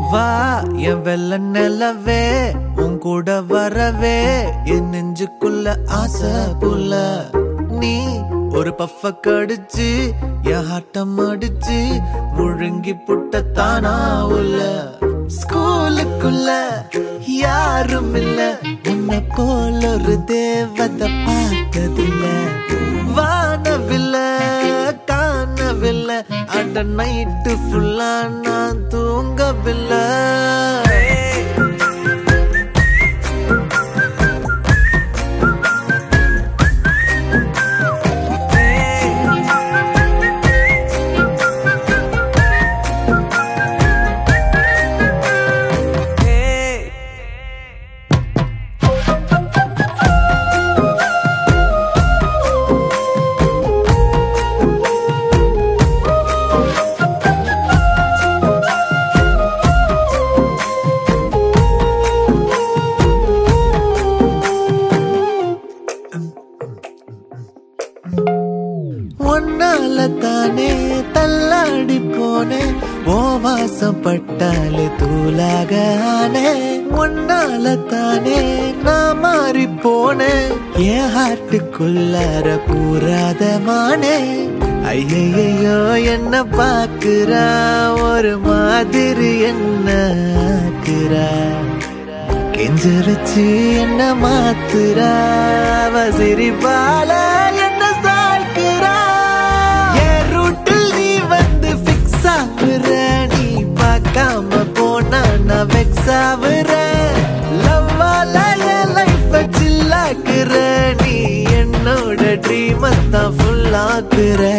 வா என் வெள்ள நிலவே உன் கூட வரவே என் நெஞ்சுக்குள்ள ஆசை புள்ள நீ ஒரு பஃப கடிச்சு என் ஹாட்டம் அடிச்சு முழுங்கி புட்ட தானா உள்ள ஸ்கூலுக்குள்ள யாரும் இல்ல உன்னை போல ஒரு தேவதை பார்த்ததில்ல வானவில்ல காணவில்லை அட நைட்டு ஃபுல்லா நான் தூங்கவில்லை ஒன்னால தானே தள்ளாடி போனேன் ஓ வாசம் பட்டாலே தூளாக ஆனே ஒன்னால தானே நான் மாறி போனேன் என் ஹார்ட்டுக்குள்ளார கூறாத மானே ஐயையோ என்ன பாக்குறா ஒரு மாதிரி என்ன ஆக்குறா கெஞ்சரிச்சு என்ன மாத்துறா அவ சிரிப்பால என்ன சாய்க்கிறா என் ரூட்டில் நீ வந்து ஃபிக்ஸ் ஆகுற நீ பார்க்காம போனா நான் வெக்ஸ் ஆகுற லவ்வால என் லைஃப சில்லாக்குற நீ என்னோட ட்ரீம் தான் ஃபுல் ஆக்குற